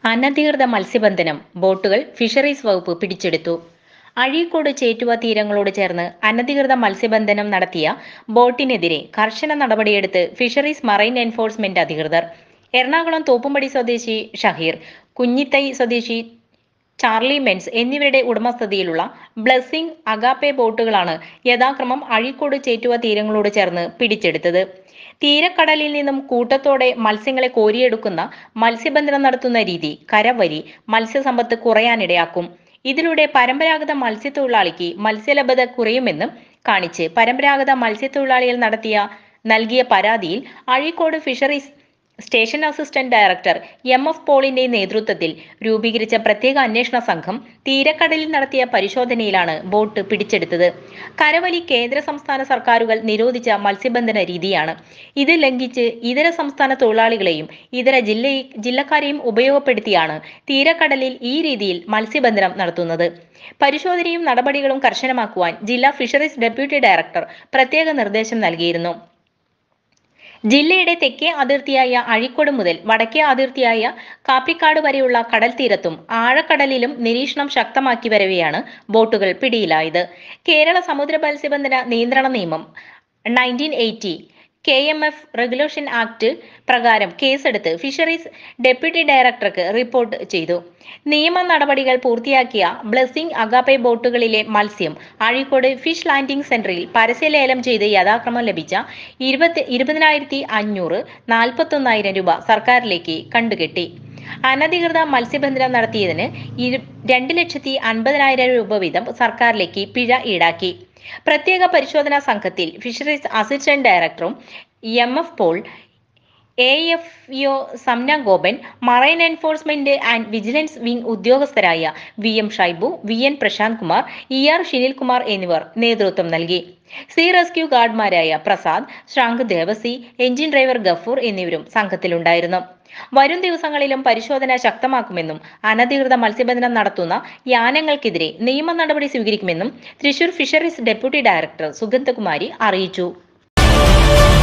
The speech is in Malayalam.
അനധികൃത മത്സ്യബന്ധനം ബോട്ടുകൾ ഫിഷറീസ് വകുപ്പ് പിടിച്ചെടുത്തു അഴീക്കോട് ചേറ്റുവ തീരങ്ങളോട് ചേർന്ന് അനധികൃത മത്സ്യബന്ധനം നടത്തിയ ബോട്ടിനെതിരെ കർശന നടപടിയെടുത്ത് ഫിഷറീസ് മറൈൻ എൻഫോഴ്സ്മെന്റ് അധികൃതർ എറണാകുളം തോപ്പുംപടി സ്വദേശി ഷഹീർ കുഞ്ഞിത്തൈ സ്വദേശി ചാർലി മെൻസ് എന്നിവരുടെ ഉടമസ്ഥതയിലുള്ള ബ്ലെസ്സിംഗ് അഗാപ്പെ ബോട്ടുകളാണ് യഥാക്രമം അഴീക്കോട് ചേറ്റുവ തീരങ്ങളോട് ചേർന്ന് പിടിച്ചെടുത്തത് തീരക്കടലിൽ നിന്നും കൂട്ടത്തോടെ മത്സ്യങ്ങളെ കോരിയെടുക്കുന്ന മത്സ്യബന്ധനം നടത്തുന്ന രീതി കരവരി മത്സ്യസമ്പത്ത് കുറയാനിടയാക്കും ഇതിലൂടെ പരമ്പരാഗത മത്സ്യത്തൊഴിലാളിക്ക് മത്സ്യലഭ്യത കുറയുമെന്നും കാണിച്ച് പരമ്പരാഗത മത്സ്യത്തൊഴിലാളികൾ നടത്തിയ നൽകിയ പരാതിയിൽ Azhikode fisheries station assistant director M F പോളിന്റെ നേതൃത്വത്തിൽ രൂപീകരിച്ച പ്രത്യേക അന്വേഷണ സംഘം തീരക്കടലിൽ നടത്തിയ പരിശോധനയിലാണ് ബോട്ട് പിടിച്ചെടുത്തത് കരവലി കേന്ദ്ര സംസ്ഥാന സർക്കാരുകൾ നിരോധിച്ച മത്സ്യബന്ധന രീതിയാണ് ഇത് ലംഘിച്ച് ഇതര സംസ്ഥാന തൊഴിലാളികളെയും ഇതര ജില്ല ജില്ലക്കാരെയും ഉപയോഗപ്പെടുത്തിയാണ് തീരക്കടലിൽ ഈ രീതിയിൽ മത്സ്യബന്ധനം നടത്തുന്നത് പരിശോധനയും നടപടികളും കർശനമാക്കുവാൻ ജില്ലാ ഫിഷറീസ് ഡെപ്യൂട്ടി ഡയറക്ടർ പ്രത്യേക നിർദ്ദേശം നൽകിയിരുന്നു ജില്ലയുടെ തെക്കേ അതിർത്തിയായ അഴീക്കോട് മുതൽ വടക്കേ അതിർത്തിയായ കാപ്പിക്കാട് വരെയുള്ള കടൽ തീരത്തും ആഴക്കടലിലും നിരീക്ഷണം ശക്തമാക്കി വരവെയാണ് ബോട്ടുകൾ പിടിയിലായത് കേരള സമുദ്ര മത്സ്യബന്ധന നിയന്ത്രണ നിയമം nineteen eighty K M F regulation act പ്രകാരം കേസെടുത്ത് ഫിഷറീസ് ഡെപ്യൂട്ടി ഡയറക്ടർക്ക് റിപ്പോർട്ട് ചെയ്തു നിയമ നടപടികൾ പൂർത്തിയാക്കിയ ബ്ലെസ്സിംഗ് അഗാപ്പെ ബോട്ടുകളിലെ മത്സ്യം അഴീക്കോട് ഫിഷ് ലാൻഡിംഗ് സെന്ററിൽ പരസ്യലേലം ചെയ്ത് യഥാക്രമം ലഭിച്ച ഇരുപത്തി ഇരുപതിനായിരത്തി അഞ്ഞൂറ് നാൽപ്പത്തൊന്നായിരം രൂപ സർക്കാരിലേക്ക് കണ്ടുകെട്ടി അനധികൃത മത്സ്യബന്ധനം നടത്തിയതിന് ഇരു രണ്ട് ലക്ഷത്തി അൻപതിനായിരം രൂപ വീതം സർക്കാരിലേക്ക് പിഴ ഈടാക്കി പ്രത്യേക പരിശോധനാ സംഘത്തിൽ ഫിഷറീസ് അസിസ്റ്റന്റ് ഡയറക്ടറും M F Paul A F O Samna Gopan marine enforcement and vigilance wing ഉദ്യോഗസ്ഥരായ V M Shaibu V N Prasanth Kumar E R Shinilkumar എന്നിവർ നേതൃത്വം നൽകി സി റെസ്ക്യൂ ഗാർഡ്മാരായ പ്രസാദ് ശ്രാങ്ക് ദേവസി എഞ്ചിൻ ഡ്രൈവർ ഗഫൂർ എന്നിവരും സംഘത്തിലുണ്ടായിരുന്നു വരും ദിവസങ്ങളിലും പരിശോധന ശക്തമാക്കുമെന്നും അനധികൃത മത്സ്യബന്ധനം നടത്തുന്ന യാനങ്ങൾക്കെതിരെ നിയമ നടപടി സ്വീകരിക്കുമെന്നും Thrissur fisheries deputy director Sugandhakumari അറിയിച്ചു